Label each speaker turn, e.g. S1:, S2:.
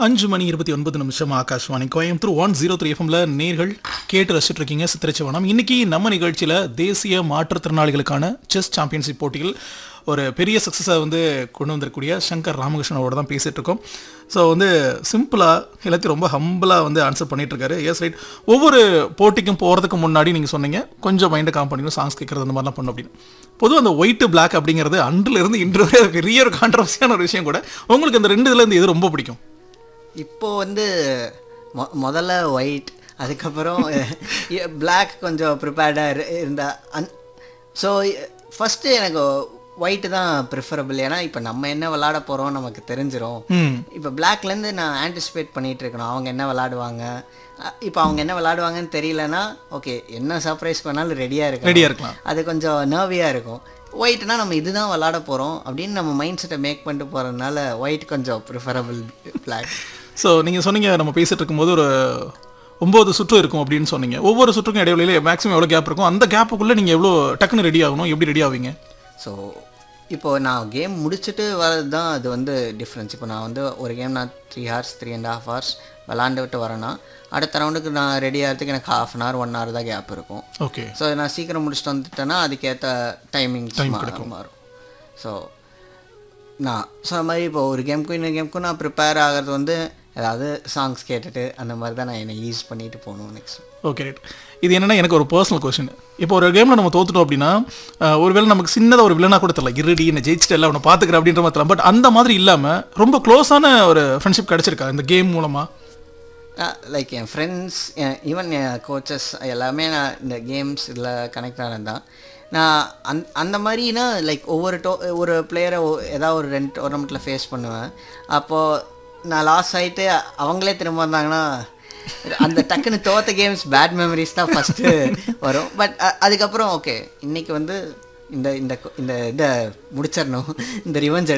S1: அஞ்சு மணி இருபத்தி ஒன்பது நிமிஷம் Akashvani Coimbatore one zero three எஃப்எம்ல நேர்கள் கேட்டு ரசிச்சுட்டு இருக்கீங்க சித்திரச்சிவனம் இன்னைக்கு நம்ம நிகழ்ச்சியில் தேசிய மாற்றுத்திறனாளிகளுக்கான செஸ் சாம்பியன்ஷிப் போட்டிகள் ஒரு பெரிய சக்ஸஸை வந்து கொண்டு வந்திருக்கக்கூடிய சங்கர் ராமகிருஷ்ணனோட தான் பேசிட்டு இருக்கோம் ஸோ வந்து சிம்பிளாக எல்லாத்தையும் ரொம்ப ஹம்பிளாக வந்து ஆன்சர் பண்ணிட்டு இருக்காரு எஸ் ரைட் ஒவ்வொரு போட்டிக்கும் போகிறதுக்கு முன்னாடி நீங்கள் சொன்னீங்க கொஞ்சம் மைண்டை காம் பண்ணிக்கணும் சாங்ஸ் கேட்குறது அந்த மாதிரிலாம் பண்ணும் அப்படின்னு பொதுவாக அந்த ஒயிட் பிளாக் அப்படிங்கிறது அன்றில் இருந்து இன்று வரை பெரிய ஒரு கான்ட்ரவர்சியான ஒரு விஷயம் கூட உங்களுக்கு இந்த ரெண்டு இதுல இருந்து எது ரொம்ப பிடிக்கும்
S2: இப்போ வந்து மொ முதல்ல ஒயிட் அதுக்கப்புறம் Black கொஞ்சம் ப்ரிப்பேர்டாக இருந்தா அந் ஸோ ஃபஸ்ட்டு எனக்கு ஒயிட்டு தான் ப்ரிஃபரபிள் ஏன்னா இப்போ நம்ம என்ன விளாட போகிறோம் நமக்கு தெரிஞ்சிரும்
S1: ம்
S2: இப்போ பிளாக்லேருந்து நான் ஆன்டிசிபேட் பண்ணிட்டு இருக்கணும் அவங்க என்ன விளாடுவாங்க அ- இப்போ அவங்க என்ன விளாடுவாங்கன்னு தெரியலனா ஓகே என்ன சர்ப்ரைஸ் பண்ணாலும் ரெடியாக இருக்கு
S1: ரெடியாக இருக்கலாம்
S2: அது கொஞ்சம் நர்வியாக இருக்கும் ஒயிட்னா நம்ம இதுதான் விளாட போகிறோம் அப்படின்னு நம்ம மைண்ட் செட்டை மேக் பண்ணிட்டு போகிறதுனால ஒயிட் கொஞ்சம் ப்ரிஃபரபிள் பிளாக்
S1: ஸோ நீங்கள் சொன்னீங்க நம்ம பேசிட்டு இருக்கும்போது ஒரு ஒம்பது சுற்று இருக்கும் அப்படின்னு சொன்னீங்க ஒவ்வொரு சுற்றுக்கும் இடைவெளியில மேக்ஸிமம் எவ்வளோ கேப் இருக்கும் அந்த கேப்புக்குள்ளே நீங்கள் எவ்வளோ டக்குன்னு ரெடி ஆகணும் எப்படி ரெடி ஆவீங்க
S2: ஸோ இப்போ நான் கேம் முடிச்சுட்டு வர்றது தான் அது வந்து டிஃப்ரென்ஸ் இப்போ நான் வந்து ஒரு கேம் நான் three hours three and half hours விளாண்டுட்டு வரேன்னா அடுத்த ரவுண்டுக்கு நான் ரெடி ஆகிறதுக்கு எனக்கு half an hour one hour தான் கேப் இருக்கும்
S1: ஓகே
S2: ஸோ நான் சீக்கிரம் முடிச்சுட்டு வந்துட்டேன்னா அதுக்கேற்ற டைமிங்ஸ் மாறும் ஸோ நான் சொன்ன மாதிரி இப்போ ஒரு கேமுக்கும் இன்னொரு கேமுக்கும் நான் ப்ரிப்பேர் ஆகிறது வந்து ஏதாவது சாங்ஸ் கேட்டுட்டு அந்த மாதிரி தான் நான் என்னை யூஸ் பண்ணிட்டு போகணும் நெக்ஸ்ட்
S1: ஓகே ரைட் இது என்னன்னா எனக்கு ஒரு பர்சனல் கொஸ்டின் இப்போ ஒரு கேமில் நம்ம தோத்துட்டோம் அப்படின்னா அஹ், ஒருவேளை நமக்கு சின்னதாக ஒரு வில்லனா கூட தெரியல இருடி என்ன ஜெயிச்சிட்டு எல்லாம் உன்னை பார்த்துக்கிறேன் அப்படின்ற மாதிரி தெரியல பட் அந்த மாதிரி இல்லாமல் ரொம்ப க்ளோஸான ஒரு ஃப்ரெண்ட்ஷிப் கிடைச்சிருக்கா இந்த கேம் மூலமாக
S2: லைக் என் ஃப்ரெண்ட்ஸ் ஈவன் என் கோச்சஸ் எல்லாமே நான் இந்த கேம்ஸ் இதில் கனெக்ட் ஆனது தான் நான் அந் அந்த மாதிரினா லைக் ஒவ்வொரு டோ ஒரு பிளேயரை ஏதாவது ஒரு ரெண்டு டோர்னமெண்ட்டில் ஃபேஸ் பண்ணுவேன் அப்போது நான் லாஸ் ஆகிட்டு அவங்களே திரும்ப வந்தாங்கன்னா அந்த டக்குன்னு தோத்த கேம்ஸ் பேட் மெமரிஸ் தான் ஃபஸ்ட்டு வரும் பட் அதுக்கப்புறம் ஓகே இன்னைக்கு வந்து இந்த இந்த இந்த இதை முடிச்சிடணும் இந்த ரிவெஞ்ச்